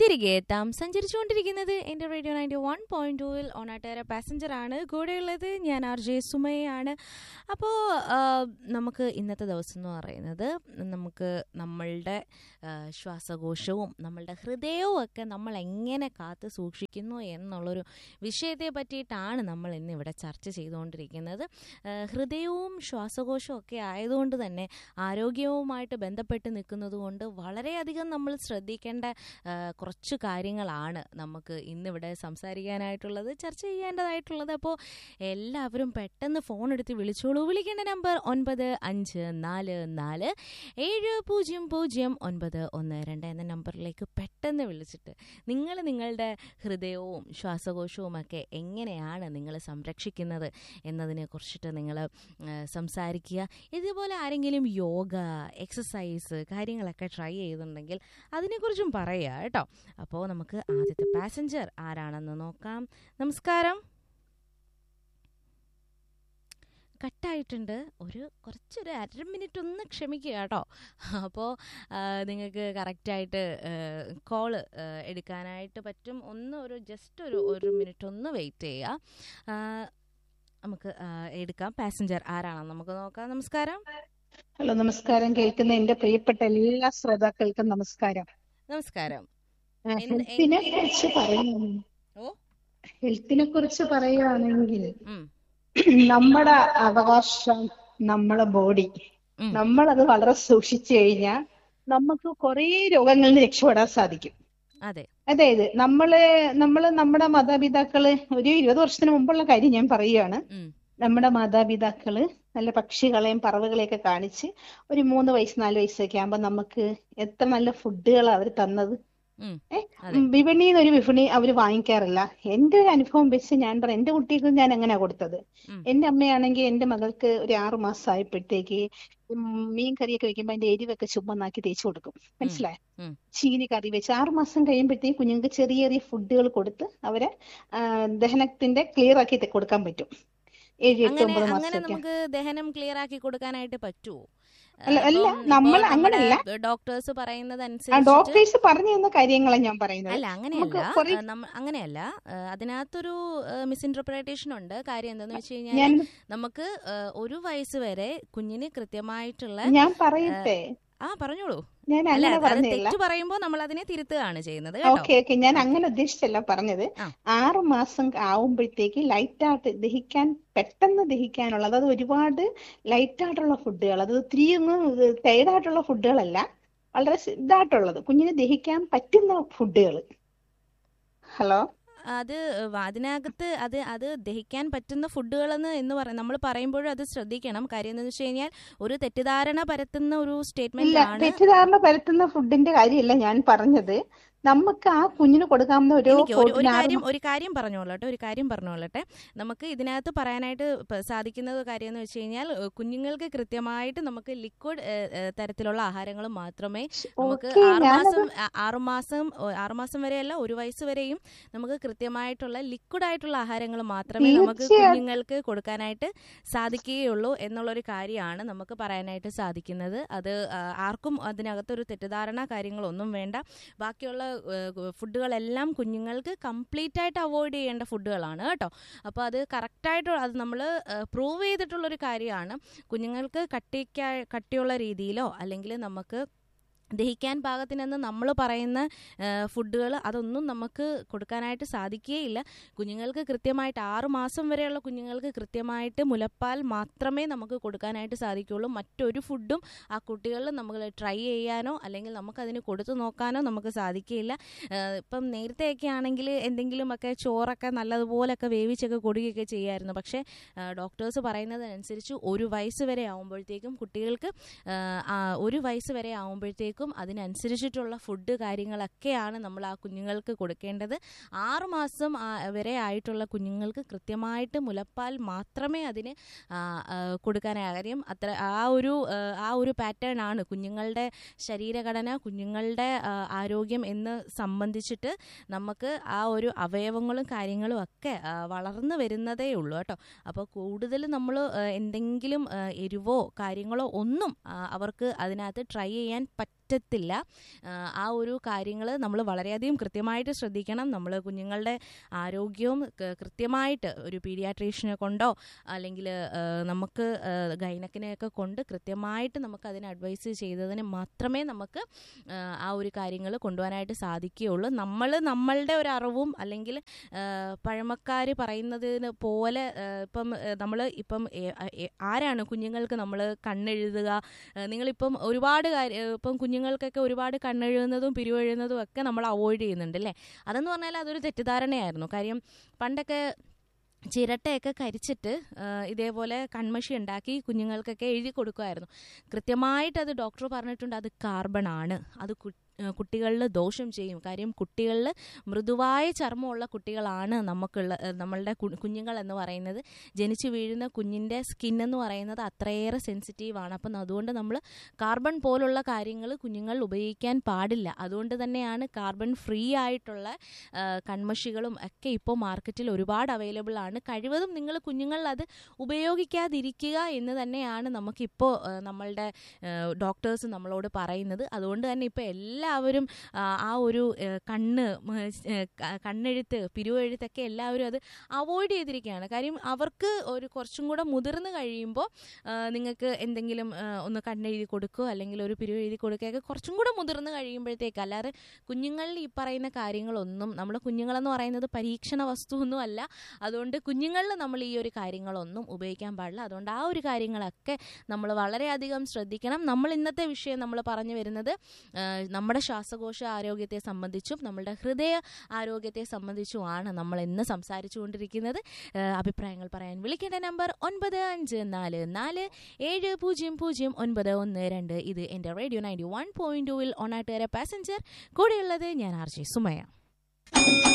തിരികെ എത്താം സഞ്ചരിച്ചുകൊണ്ടിരിക്കുന്നത് എൻ്റെ റേഡിയോ നയൻറ്റി വൺ പോയിന്റ് ടൂവിൽ ഓണാട്ടേര പാസഞ്ചർ ആണ് കൂടെയുള്ളത് ഞാൻ ആർ ജെ സുമയാണ് അപ്പോൾ നമുക്ക് ഇന്നത്തെ ദിവസം എന്ന് പറയുന്നത് നമുക്ക് നമ്മളുടെ ആ, ശ്വാസകോശവും നമ്മളുടെ ഹൃദയവും ഒക്കെ നമ്മൾ എങ്ങനെ കാത്തു സൂക്ഷിക്കുന്നു എന്നുള്ളൊരു വിഷയത്തെ പറ്റിയിട്ടാണ് നമ്മൾ ഇന്ന് ഇവിടെ ചർച്ച ചെയ്തുകൊണ്ടിരിക്കുന്നത് ആ, ഹൃദയവും ശ്വാസകോശവും ഒക്കെ ആയതുകൊണ്ട് തന്നെ ആരോഗ്യവുമായിട്ട് ബന്ധപ്പെട്ട് നിൽക്കുന്നത് കൊണ്ട് വളരെയധികം നമ്മൾ ശ്രദ്ധിക്കേണ്ട ആ, കുറച്ച് കാര്യങ്ങളാണ് നമുക്ക് ഇന്നിവിടെ സംസാരിക്കാനായിട്ടുള്ളത് ചർച്ച ചെയ്യേണ്ടതായിട്ടുള്ളത് അപ്പോൾ എല്ലാവരും പെട്ടെന്ന് ഫോൺ എടുത്ത് വിളിച്ചോളൂ വിളിക്കേണ്ട നമ്പർ ഒൻപത് അഞ്ച് നാല് നാല് ഏഴ് പൂജ്യം പൂജ്യം ഒൻപത് ഒന്ന് രണ്ട് എന്ന നമ്പറിലേക്ക് പെട്ടെന്ന് വിളിച്ചിട്ട് നിങ്ങൾ നിങ്ങളുടെ ഹൃദയവും ശ്വാസകോശവും ഒക്കെ എങ്ങനെയാണ് നിങ്ങൾ സംരക്ഷിക്കുന്നത് എന്നതിനെ കുറിച്ചിട്ട് നിങ്ങൾ സംസാരിക്കുക ഇതുപോലെ ആരെങ്കിലും യോഗ എക്സസൈസ് കാര്യങ്ങളൊക്കെ ട്രൈ ചെയ്തിട്ടുണ്ടെങ്കിൽ അതിനെക്കുറിച്ചും പറയുക കേട്ടോ അപ്പോൾ നമുക്ക് ആദ്യത്തെ പാസഞ്ചർ ആരാണെന്ന് നോക്കാം നമസ്കാരം കട്ടായിട്ടുണ്ട് ഒരു കുറച്ചൊരു അര മിനിറ്റ് ഒന്ന് ക്ഷമിക്കുക കേട്ടോ അപ്പോൾ നിങ്ങൾക്ക് കറക്റ്റായിട്ട് കോള് എടുക്കാനായിട്ട് പറ്റും ഒന്ന് ഒരു ജസ്റ്റ് ഒരു ഒരു മിനിറ്റ് ഒന്ന് വെയിറ്റ് ചെയ്യുക ആ, നമുക്ക് ആ, എടുക്കാം പാസഞ്ചർ ആരാണെന്ന് നമുക്ക് നോക്കാം നമസ്കാരം ഹലോ നമസ്കാരം കേൾക്കുന്ന എന്റെ പ്രിയപ്പെട്ട എല്ലാ ശ്രോതാക്കൾക്കും നമസ്കാരം നമസ്കാരം ആ, എന്ത്- ഹെൽത്തിനെ കുറിച്ച് പറയുന്നു ഓ ഹെൽത്തിനെ കുറിച്ച് പറയുകയാണെങ്കിൽ ഉം, നമ്മുടെ അവകാശം നമ്മളെ ബോഡി ഉം. നമ്മളത് വളരെ സൂക്ഷിച്ചു കഴിഞ്ഞാൽ നമുക്ക് കുറേ രോഗങ്ങളിൽ നിന്ന് രക്ഷപ്പെടാൻ സാധിക്കും അതെ അതായത് നമ്മള് നമ്മള് നമ്മുടെ മാതാപിതാക്കള് ഒരു ഇരുപത് വർഷത്തിന് മുമ്പുള്ള കാര്യം ഞാൻ പറയുകയാണ് ഉം, നമ്മുടെ മാതാപിതാക്കള് നല്ല പക്ഷികളെയും പറവകളെയൊക്കെ കാണിച്ച് ഒരു മൂന്ന് വയസ്സ് നാല് വയസ്സൊക്കെ ആകുമ്പോ നമുക്ക് എത്ര നല്ല ഫുഡുകളാ അവർ തന്നത് ഉം, ഏ അതെ. വിപണിയിൽ നിന്ന് ഒരു വിപണി അവര് വാങ്ങിക്കാറില്ല എന്റെ ഒരു അനുഭവം വെച്ച് ഞാൻ പറയാം എന്റെ കുട്ടികൾക്ക് ഞാൻ എങ്ങനെയാ കൊടുത്തത് ഉം. എന്റെ അമ്മയാണെങ്കിൽ എന്റെ മകൾക്ക് ഒരു ആറു മാസം ആയപ്പോഴത്തേക്ക് ഉം മീൻ കറിയൊക്കെ വെക്കുമ്പോ അതിന്റെ എരിവൊക്കെ ചുമന്നാക്കി തേച്ച് കൊടുക്കും മനസ്സിലായോ ഉം. ചീനി കറി വെച്ച് ആറു മാസം കഴിയുമ്പോഴത്തേക്ക് കുഞ്ഞുങ്ങൾക്ക് ചെറിയ ചെറിയ ഫുഡുകൾ കൊടുത്ത് അവരെ ആ, ദഹനത്തിന്റെ ക്ലിയർ ആക്കി തെ- കൊടുക്കാൻ പറ്റും ഏഴ് എട്ട് അങ്ങനെ ഒമ്പത് അങ്ങനെ മാസമൊക്കെ നമുക്ക് ദഹനം ക്ലിയർ ആക്കി കൊടുക്കാനായിട്ട് പറ്റുമോ അല്ല, അല്ല, നമ്മൾ അങ്ങനല്ല. ഡോക്ടേഴ്സ് പറയുന്നത് ആ അനുസരിച്ച് ഡോക്ടേഴ്സ് പറഞ്ഞു തന്ന കാര്യങ്ങളാണ് ഞാൻ പറയുന്നത് അല്ല അങ്ങനെയല്ല നമുക്ക് കുറെ- ആ, നമ്മ- അങ്ങനെയല്ല ആ, അതിനകത്തൊരു മിസ്ഇന്റർപ്രിട്ടേഷൻ ഉണ്ട് കാര്യം എന്താന്ന് വെച്ച് കഴിഞ്ഞാൽ ഞാൻ നമുക്ക് ആ, ഒരു വയസ്സ് വരെ കുഞ്ഞിന് കൃത്യമായിട്ടുള്ള ഞാൻ പറയട്ടെ ആ പറഞ്ഞോളൂ ഞാൻ അല്ല അങ്ങനെ അത് പറഞ്ഞില്ല തെറ്റ് പറയുമ്പോൾ നമ്മൾ അതിനെ തിരുത്തുകയാണ് ചെയ്യുന്നത് കേട്ടോ ഓക്കെ ഓക്കെ ഞാൻ അങ്ങനെ ഉദ്ദേശിച്ചല്ല പറഞ്ഞത് ആ. ആറു മാസം ആവുമ്പോഴത്തേക്ക് ലൈറ്റ് ആയിട്ട് ദഹിക്കാൻ പെട്ടെന്ന് ദഹിക്കാനുള്ള അതായത് ഒരുപാട് ലൈറ്റ് ആയിട്ടുള്ള ഫുഡുകൾ അത് ഒത്തിരി ടൈഡ് ആയിട്ടുള്ള ഫുഡുകളല്ല വളരെ സ് ഇതായിട്ടുള്ളത് കുഞ്ഞിന് ദഹിക്കാൻ പറ്റുന്ന ഫുഡുകൾ ഹലോ അത് വ- അതിനകത്ത് അത് അത് ദഹിക്കാൻ പറ്റുന്ന ഫുഡുകളെന്ന് എന്ന് പറയും നമ്മൾ പറയുമ്പോഴും അത് ശ്രദ്ധിക്കണം കാര്യം എന്താണെന്ന് വെച്ച് കഴിഞ്ഞാൽ ഒരു തെറ്റിദ്ധാരണ പരത്തുന്ന ഒരു സ്റ്റേറ്റ്മെന്റ് ഇല്ല ആണ് തെറ്റിദ്ധാരണ പരത്തുന്ന ഫുഡിന്റെ കാര്യമല്ല ഞാൻ പറഞ്ഞത് നമുക്ക് ആ കുഞ്ഞിന് കൊടുക്കാവുന്ന ഒരു എനിക്ക് ഒരു ഒരു ഫുഡിന് ആറ് കാര്യം ഒരു കാര്യം പറഞ്ഞോളട്ടെ ഒരു കാര്യം പറഞ്ഞോളട്ടെ നമുക്ക് ഇതിനകത്ത് പറയാനായിട്ട് പ- സാധിക്കുന്ന കാര്യം എന്ന് വെച്ച് കഴിഞ്ഞാൽ ഏഹ്, കുഞ്ഞുങ്ങൾക്ക് കൃത്യമായിട്ട് നമുക്ക് ലിക്വിഡ് തരത്തിലുള്ള ആഹാരങ്ങൾ മാത്രമേ നമുക്ക് ഓക്കെ ഞാനത് ആറുമാസം ആ- ആറുമാസം ഓ, ആറുമാസം വരെയല്ല ഒരു വയസ്സ് വരെയും നമുക്ക് കൃത്യമായിട്ടുള്ള ലിക്വിഡ് ആയിട്ടുള്ള ആഹാരങ്ങൾ മാത്രമേ നമുക്ക് തീർച്ചയായും. കുഞ്ഞുങ്ങൾക്ക് കൊടുക്കാനായിട്ട് സാധിക്കുകയുള്ളൂ എന്നുള്ളൊരു കാര്യമാണ് നമുക്ക് പറയാനായിട്ട് സാധിക്കുന്നത് അത് ആ, ആർക്കും അതിനകത്തൊരു തെറ്റിദ്ധാരണ കാര്യങ്ങളൊന്നും വേണ്ട ബാക്കിയുള്ള ഏഹ്, ഫുഡുകളെല്ലാം കുഞ്ഞുങ്ങൾക്ക് കംപ്ലീറ്റ് ആയിട്ട് അവോയ്ഡ് ചെയ്യേണ്ട ഫുഡുകളാണ് കേട്ടോ അപ്പോൾ അത് കറക്റ്റായിട്ട് അത് നമ്മൾ പ്രൂവ് ചെയ്തിട്ടുള്ളൊരു കാര്യമാണ് കുഞ്ഞുങ്ങൾക്ക് കട്ടിക്ക കട്ടിയുള്ള രീതിയിലോ അല്ലെങ്കിൽ നമുക്ക് ദഹിക്കാൻ പാകത്തിനെന്ന് നമ്മൾ പറയുന്ന ഫുഡുകൾ അതൊന്നും നമുക്ക് കൊടുക്കാനായിട്ട് സാധിക്കുകയില്ല കുഞ്ഞുങ്ങൾക്ക് കൃത്യമായിട്ട് ആറ് മാസം വരെയുള്ള കുഞ്ഞുങ്ങൾക്ക് കൃത്യമായിട്ട് മുലപ്പാൽ മാത്രമേ നമുക്ക് കൊടുക്കാനായിട്ട് സാധിക്കുകയുള്ളൂ മറ്റൊരു ഫുഡും ആ കുട്ടികളിൽ നമ്മൾ ട്രൈ ചെയ്യാനോ അല്ലെങ്കിൽ നമുക്കതിന് കൊടുത്തു നോക്കാനോ നമുക്ക് സാധിക്കുകയില്ല ഏഹ് ഇപ്പം നേരത്തെയൊക്കെ ആണെങ്കിൽ എന്തെങ്കിലുമൊക്കെ ചോറൊക്കെ നല്ലതുപോലൊക്കെ വേവിച്ചൊക്കെ കൊടുക്കുകയൊക്കെ ചെയ്യായിരുന്നു പക്ഷേ ഡോക്ടേഴ്സ് പറയുന്നതനുസരിച്ച് ഒരു വയസ്സ് വരെ ആകുമ്പോഴത്തേക്കും കുട്ടികൾക്ക് ഏഹ് ആ ഒരു വയസ്സ് വരെ ആകുമ്പോഴത്തേക്കും അതിനനുസരിച്ചിട്ടുള്ള ഫുഡ് കാര്യങ്ങളൊക്കെയാണ് നമ്മൾ ആ കുഞ്ഞുങ്ങൾക്ക് കൊടുക്കേണ്ടത് ആറ് മാസം ആ- വരെ ആയിട്ടുള്ള കുഞ്ഞുങ്ങൾക്ക് കൃത്യമായിട്ട് മുലപ്പാൽ മാത്രമേ അതിന് ആ, ആ, കൊടുക്കാനായി കാര്യം അത്ര ആ ഒരു ആ, ആ ഒരു പാറ്റേൺ ആണ് കുഞ്ഞുങ്ങളുടെ ശരീരഘടന കുഞ്ഞുങ്ങളുടെ ആ, ആരോഗ്യം എന്ന് സംബന്ധിച്ചിട്ട് നമുക്ക് ആ ഒരു അവയവങ്ങളും കാര്യങ്ങളും ഒക്കെ ആ, വളർന്നു വരുന്നതേ ഉള്ളൂ കേട്ടോ അപ്പോൾ കൂടുതൽ നമ്മൾ എന്തെങ്കിലും ആ, എരിവോ കാര്യങ്ങളോ ഒന്നും ആ, അവർക്ക് അതിനകത്ത് ട്രൈ ചെയ്യാൻ പറ്റ പറ്റത്തില്ല ആ, ആ ഒരു കാര്യങ്ങൾ നമ്മൾ വളരെയധികം കൃത്യമായിട്ട് ശ്രദ്ധിക്കണം നമ്മൾ കുഞ്ഞുങ്ങളുടെ ആരോഗ്യവും ക- കൃത്യമായിട്ട് ഒരു പീഡിയാട്രീഷ്യനെ കൊണ്ടോ അല്ലെങ്കിൽ നമുക്ക് ഗൈനക്കിനെയൊക്കെ കൊണ്ട് കൃത്യമായിട്ട് നമുക്ക് അതിന് അഡ്വൈസ് ചെയ്തതിന് മാത്രമേ നമുക്ക് ആ, ആ ഒരു കാര്യങ്ങൾ കൊണ്ടുപോകാനായിട്ട് സാധിക്കുകയുള്ളൂ നമ്മൾ നമ്മളുടെ ഒരു അറിവും അല്ലെങ്കിൽ പഴമക്കാർ പറയുന്നതിന് പോലെ ആ, ഇപ്പം നമ്മൾ ഇപ്പം ഏ- ഏ- ആരാണ് കുഞ്ഞുങ്ങൾക്ക് നമ്മൾ കണ്ണെഴുതുക ആ, നിങ്ങളിപ്പം ഒരുപാട് കാര്യം ഇപ്പം കുഞ്ഞുങ്ങൾക്കൊക്കെ ഒരുപാട് കണ്ണെഴുതുന്നതും പിരിവെഴുതുന്നതും ഒക്കെ നമ്മൾ അവോയ്ഡ് ചെയ്യുന്നുണ്ട് അല്ലേ അതെന്ന് പറഞ്ഞാൽ അതൊരു തെറ്റിദ്ധാരണയായിരുന്നു കാര്യം പണ്ടൊക്കെ ചിരട്ടയൊക്കെ കരിച്ചിട്ട് ആ, ഇതേപോലെ കൺമഷി ഉണ്ടാക്കി കുഞ്ഞുങ്ങൾക്കൊക്കെ എഴുതി കൊടുക്കുമായിരുന്നു കൃത്യമായിട്ട് അത് ഡോക്ടർ പറഞ്ഞിട്ടുണ്ട് അത് കാർബൺ ആണ് അത് കു- ആ, കുട്ടികളിൽ ദോഷം ചെയ്യും കാര്യം കുട്ടികളിൽ മൃദുവായ ചർമ്മമുള്ള കുട്ടികളാണ് നമുക്കുള്ള ആ, നമ്മളുടെ കു- കുഞ്ഞുങ്ങൾ എന്ന് പറയുന്നത് ജനിച്ചു വീഴുന്ന കുഞ്ഞിൻ്റെ സ്കിൻ എന്ന് പറയുന്നത് അത്രയേറെ സെൻസിറ്റീവ് ആണ് അപ്പം അതുകൊണ്ട് നമ്മൾ കാർബൺ പോലുള്ള കാര്യങ്ങൾ കുഞ്ഞുങ്ങൾ ഉപയോഗിക്കാൻ പാടില്ല അതുകൊണ്ട് തന്നെയാണ് കാർബൺ ഫ്രീ ആയിട്ടുള്ള ആ, കൺമഷികളും ഒക്കെ ഇപ്പോൾ മാർക്കറ്റിൽ ഒരുപാട് അവൈലബിൾ ആണ് കഴിവതും നിങ്ങൾ കുഞ്ഞുങ്ങളിൽ അത് ഉപയോഗിക്കാതിരിക്കുക എന്ന് തന്നെയാണ് നമുക്കിപ്പോൾ ആ, നമ്മളുടെ ഡോക്ടേഴ്സ് നമ്മളോട് പറയുന്നത് അതുകൊണ്ട് തന്നെ ഇപ്പോൾ എല്ലാവരും ആ, ആ ഒരു ആ, കണ്ണ് ഉം, ഏ, ക- കണ്ണെഴുത്ത് പിരിവെഴുത്തൊക്കെ എല്ലാവരും അത് അവോയ്ഡ് ചെയ്തിരിക്കുകയാണ് കാര്യം അവർക്ക് ഒരു കുറച്ചും കൂടെ മുതിർന്ന് കഴിയുമ്പോൾ നിങ്ങൾക്ക് എന്തെങ്കിലും ആ, ഒന്ന് കണ്ണെഴുതി കൊടുക്കുകയോ അല്ലെങ്കിൽ ഒരു പിരിവ് എഴുതി കൊടുക്കുകയൊക്കെ കുറച്ചും കൂടെ മുതിർന്ന് കഴിയുമ്പോഴത്തേക്ക് അല്ലാതെ കുഞ്ഞുങ്ങളിൽ ഈ പറയുന്ന കാര്യങ്ങളൊന്നും നമ്മുടെ കുഞ്ഞുങ്ങളെന്ന് പറയുന്നത് പരീക്ഷണ വസ്തുവൊന്നും അല്ല അതുകൊണ്ട് കുഞ്ഞുങ്ങളിൽ നമ്മൾ ഈ ഒരു കാര്യങ്ങളൊന്നും ഉപയോഗിക്കാൻ പാടില്ല അതുകൊണ്ട് ആ ഒരു കാര്യങ്ങളൊക്കെ നമ്മൾ വളരെയധികം ശ്രദ്ധിക്കണം നമ്മൾ ഇന്നത്തെ വിഷയം നമ്മൾ പറഞ്ഞു വരുന്നത് ആ, നമ്മുടെ ശ്വാസകോശ ആരോഗ്യത്തെ സംബന്ധിച്ചും നമ്മുടെ ഹൃദയ ആരോഗ്യത്തെ സംബന്ധിച്ചുമാണ് നമ്മൾ ഇന്ന് സംസാരിച്ചു കൊണ്ടിരിക്കുന്നത് ആ, അഭിപ്രായങ്ങൾ പറയാൻ വിളിക്കേണ്ട നമ്പർ ഒൻപത് അഞ്ച് നാല് നാല് ഏഴ് പൂജ്യം പൂജ്യം ഒൻപത് ഒന്ന് രണ്ട് ഇത് എൻ്റെ റേഡിയോ നയൻറ്റി വൺ പോയിന്റ് ടൂവിൽ ഓണാട്ടുകാര പാസഞ്ചർ കൂടെയുള്ളത് ഞാൻ ആർ ജെ സുമയ